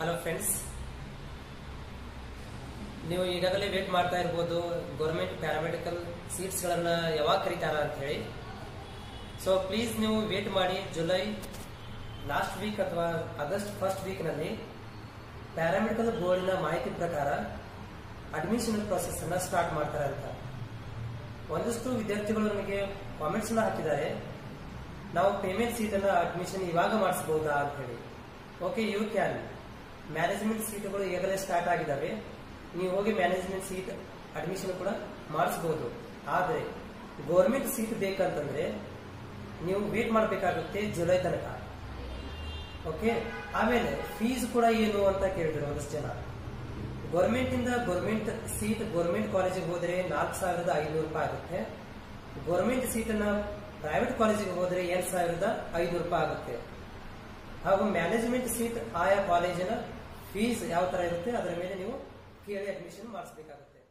hello friends ನೀವು ಈಗಾಗಲೇ wait ಮಾಡ್ತಾ ಇರ್ಬೋದು ಗೌರ್ಮೆಂಟ್ ಪ್ಯಾರಾಮೆಡಿಕಲ್ ಸೀಟ್ಸ್ಗಳನ್ನ ಯಾವಾಗ ಕರೀತಾರ ಅಂತ ಹೇಳಿ ಸೊ ಪ್ಲೀಸ್ ನೀವು ವೇಟ್ ಮಾಡಿ ಜುಲೈ ಲಾಸ್ಟ್ ವೀಕ್ ಅಥವಾ ಆಗಸ್ಟ್ ಫಸ್ಟ್ ವೀಕ್ನಲ್ಲಿ ಪ್ಯಾರಾಮೆಡಿಕಲ್ ಬೋರ್ಡಿನ ಮಾಹಿತಿ ಪ್ರಕಾರ ಅಡ್ಮಿಷನ್ ಪ್ರೊಸೆಸ್ ಅನ್ನ ಸ್ಟಾರ್ಟ್ ಮಾಡ್ತಾರೆ ಅಂತ ಒಂದಷ್ಟು ವಿದ್ಯಾರ್ಥಿಗಳು ನನಗೆ ಕಾಮೆಂಟ್ಸ್ ಅನ್ನ ಹಾಕಿದ್ದಾರೆ ನಾವು ಪೇಮೆಂಟ್ ಸೀಟ್ ಅನ್ನ ಅಡ್ಮಿಷನ್ ಇವಾಗ ಮಾಡಿಸಬಹುದಾ ಅಂತ ಹೇಳಿ ಓಕೆ ಯು ಕ್ಯಾನ್ ಮ್ಯಾನೇಜ್ಮೆಂಟ್ ಸೀಟ್ಗಳು ಈಗಲೇ ಸ್ಟಾರ್ಟ್ ಆಗಿದ್ದಾವೆ ನೀವು ಹೋಗಿ ಮ್ಯಾನೇಜ್ಮೆಂಟ್ ಸೀಟ್ ಅಡ್ಮಿಷನ್ ಕೂಡ ಮಾಡಿಸಬಹುದು ಆದ್ರೆ ಗೌರ್ಮೆಂಟ್ ಸೀಟ್ ಬೇಕಂತಂದ್ರೆ ನೀವು ವೇಟ್ ಮಾಡಬೇಕಾಗುತ್ತೆ ಜುಲೈ ತನಕ ಓಕೆ ಆಮೇಲೆ ಫೀಸ್ ಕೂಡ ಏನು ಅಂತ ಕೇಳಿದ್ರು ಒಂದಷ್ಟು ಜನ ಗೌರ್ಮೆಂಟ್ ಇಂದ ಗೌರ್ಮೆಂಟ್ ಸೀಟ್ ಗೌರ್ಮೆಂಟ್ ಕಾಲೇಜಿಗೆ ಹೋದ್ರೆ ನಾಲ್ಕು ಸಾವಿರದ ಐನೂರು ರೂಪಾಯಿ ಆಗುತ್ತೆ ಗೌರ್ಮೆಂಟ್ ಸೀಟ್ ಅನ್ನ ಪ್ರೈವೇಟ್ ಕಾಲೇಜಿಗೆ ಹೋದ್ರೆ ಎರಡ್ ಸಾವಿರದ ಐನೂರು ರೂಪಾಯಿ ಆಗುತ್ತೆ ಹಾಗೂ ಮ್ಯಾನೇಜ್ಮೆಂಟ್ ಸೀಟ್ ಆಯಾ ಕಾಲೇಜಿನ ಫೀಸ್ ಯಾವ ತರ ಇರುತ್ತೆ ಅದರ ಮೇಲೆ ನೀವು ಕೇಳಿ ಅಡ್ಮಿಷನ್ ಮಾಡಿಸಬೇಕಾಗುತ್ತೆ